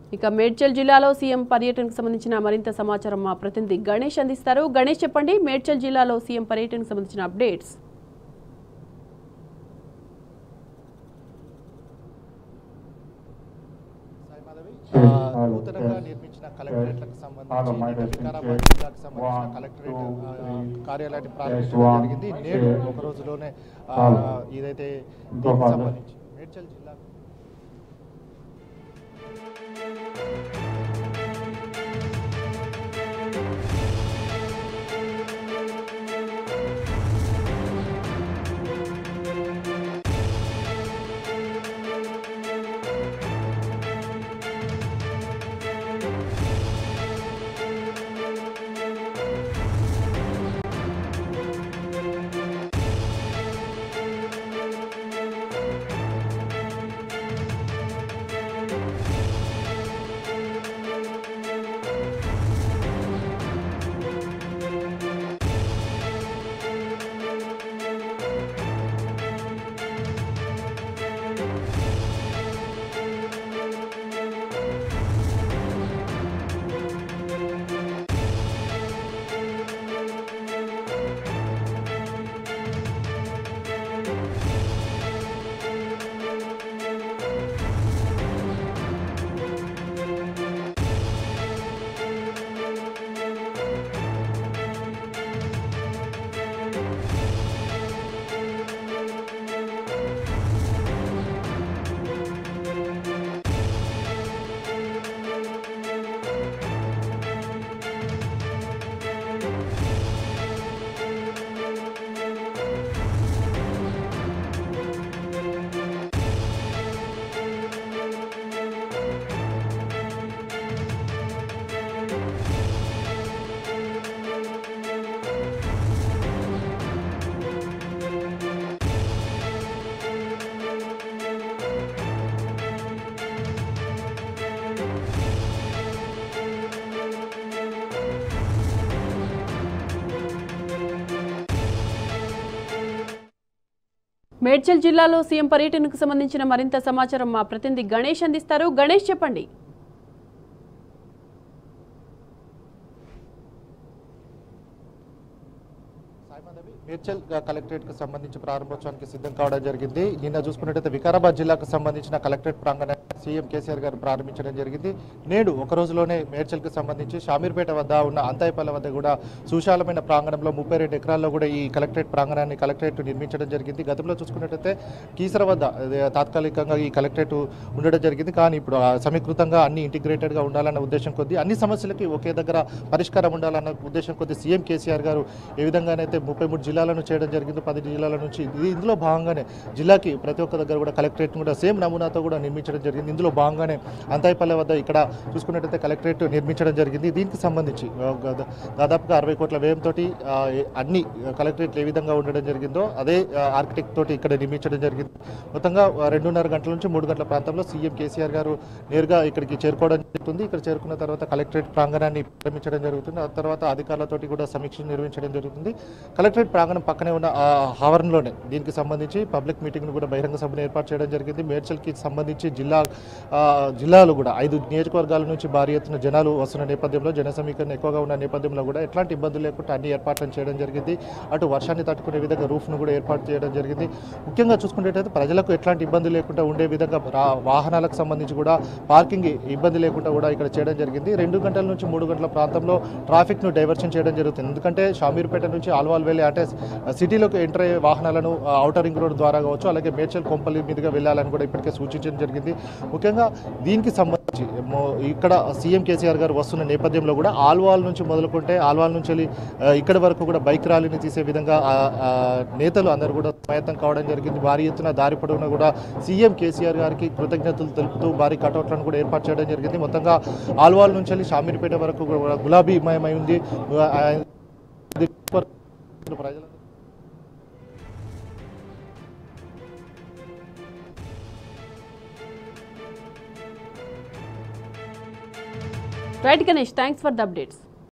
ఇక మేడ్చల్ జిల్లాలో సీఎం పర్యటనకు సంబంధించిన మరింత సమాచారం మా ప్రతినిధి గణేష్ అందిస్తారు గణేష్ చెప్పండి మేడ్చల్ జిల్లాలో సీఎం పర్యటనకు సంబంధించిన అప్డేట్స్ ఆ, నూతనంగా నిర్మించిన కలెక్టరేట్లకు సంబంధించి నేడు వికారాబాద్ జిల్లాకు సంబంధించిన కలెక్టరేట్ ఆ, కార్యాలయాన్ని ప్రారంభించడం జరిగింది నేడు ఒక రోజులోనే ఆ, ఇదైతే దీనికి సంబంధించి మేడ్చల్ జిల్లా మేడ్చల్ జిల్లాలో సీఎం పర్యటనకు సంబంధించిన మరింత సమాచారం మా ప్రతినిధి గణేష్ అందిస్తారు గణేష్ చెప్పండి సాయిమాధవి మేడ్చల్ కలెక్టరేట్ కు సంబంధించి ప్రారంభోత్సవానికి సిద్ధం కావడం జరిగింది నిన్న చూసుకున్నట్టయితే వికారాబాద్ జిల్లాకు సంబంధించిన కలెక్టరేట్ ప్రాంగణాన్ని సీఎం కేసీఆర్ గారు ప్రారంభించడం జరిగింది నేడు ఒక రోజులోనే మేడ్చల్ కు సంబంధించి షామీర్పేట వద్ద ఉన్న అంతాయిపల్లి వద్ద కూడా సుశాలమైన ప్రాంగణంలో ముప్పై రెండు ఎకరాల్లో కూడా ఈ కలెక్టరేట్ ప్రాంగణాన్ని కలెక్టరేట్ నిర్మించడం జరిగింది గతంలో చూసుకున్నట్టయితే కీసర వద్ద అదే తాత్కాలికంగా ఈ కలెక్టరేట్ ఉండడం జరిగింది కానీ ఇప్పుడు ఆ సమీకృతంగా అన్ని ఇంటిగ్రేటెడ్గా ఉండాలన్న ఉద్దేశం కొద్దీ అన్ని సమస్యలకి ఒకే దగ్గర పరిష్కారం ఉండాలన్న ఉద్దేశం కొద్దీ సీఎం కేసీఆర్ గారు ఏ విధంగానైతే ముప్పై మూడు జిల్లాలను చేయడం జరిగింది పది జిల్లాల నుంచి ఇది ఇందులో భాగంగానే జిల్లాకి ప్రతి ఒక్క దగ్గర కూడా కలెక్టరేట్ కూడా సేమ్ నమూనాతో కూడా నిర్మించడం జరిగింది ఇందులో భాగంగానే అంతాయిపల్లె వద్ద ఇక్కడ చూసుకున్నట్టయితే కలెక్టరేట్ నిర్మించడం జరిగింది దీనికి సంబంధించి ఆ, గద- దాదాపుగా అరవై కోట్ల వ్యయంతో అన్ని కలెక్టరేట్లు ఏ విధంగా ఉండడం జరిగిందో అదే ఆర్కిటెక్ట్ తోటి ఇక్కడ నిర్మించడం జరిగింది మొత్తంగా ఆ, రెండున్నర గంటల నుంచి మూడు గంటల ప్రాంతంలో సీఎం కేసీఆర్ గారు నేరుగా ఇక్కడికి చేరుకోవడం జరుగుతుంది ఇక్కడ చేరుకున్న తర్వాత కలెక్టరేట్ ప్రాంగణాన్ని ప్రారంభించడం జరుగుతుంది ఆ తర్వాత అధికారులతోటి కూడా సమీక్ష నిర్వహించడం జరుగుతుంది కలెక్టరేట్ ప్రాంగణం పక్కనే ఉన్న ఆ ఆవరణలోనే దీనికి సంబంధించి పబ్లిక్ మీటింగ్ను కూడా బహిరంగ సభను ఏర్పాటు చేయడం జరిగింది మేడ్చల్కి సంబంధించి జిల్లా ఆ, జిల్లాలో కూడా ఐదు నియోజకవర్గాల నుంచి భారీ ఎత్తున జనాలు వస్తున్న నేపథ్యంలో జన సమీకరణ ఎక్కువగా ఉన్న నేపథ్యంలో కూడా ఎట్లాంటి ఇబ్బందులు లేకుండా అన్ని ఏర్పాట్లను చేయడం జరిగింది అటు వర్షాన్ని తట్టుకునే విధంగా రూఫ్ను కూడా ఏర్పాటు చేయడం జరిగింది ముఖ్యంగా చూసుకునేటైతే ప్రజలకు ఎట్లాంటి ఇబ్బంది లేకుండా ఉండే విధంగా రా- వాహనాలకు సంబంధించి కూడా పార్కింగ్ ఇబ్బంది లేకుండా కూడా ఇక్కడ చేయడం జరిగింది రెండు గంటల నుంచి మూడు గంటల ప్రాంతంలో ట్రాఫిక్ను డైవర్షన్ చేయడం జరుగుతుంది ఎందుకంటే షామీర్పేట నుంచి ఆల్వాల్ వెళ్ళి అంటే సిటీలోకి ఎంటర్ అయ్యే వాహనాలను అవుటర్ రింగ్ రోడ్ ద్వారా కావచ్చు అలాగే మేడ్చల్ కొంపల్లి మీదుగా వెళ్ళాలని కూడా ఇప్పటికే సూచించడం జరిగింది ముఖ్యంగా దీనికి సంబంధించి మొ- ఇక్కడ సీఎం కేసీఆర్ గారు వస్తున్న నేపథ్యంలో కూడా ఆల్వాల్ నుంచి మొదలుకుంటే ఆల్వాల్ నుంచి వెళ్ళి ఆ, ఇక్కడి వరకు కూడా బైక్ ర్యాలీని తీసే విధంగా ఆ, ఆ, నేతలు అందరూ కూడా ప్రయత్నం కావడం జరిగింది భారీ ఎత్తున దారి పొడవునా కూడా సీఎం కేసీఆర్ గారికి కృతజ్ఞతలు తెలుపుతూ భారీ కటౌట్లను కూడా ఏర్పాటు చేయడం జరిగింది మొత్తంగా ఆల్వాల్ నుంచి వెళ్ళి షామీర్పేట వరకు కూడా గులాబీమయమై ఉంది ఆ, ఇది ప్రజలు right Ganesh thanks for the updates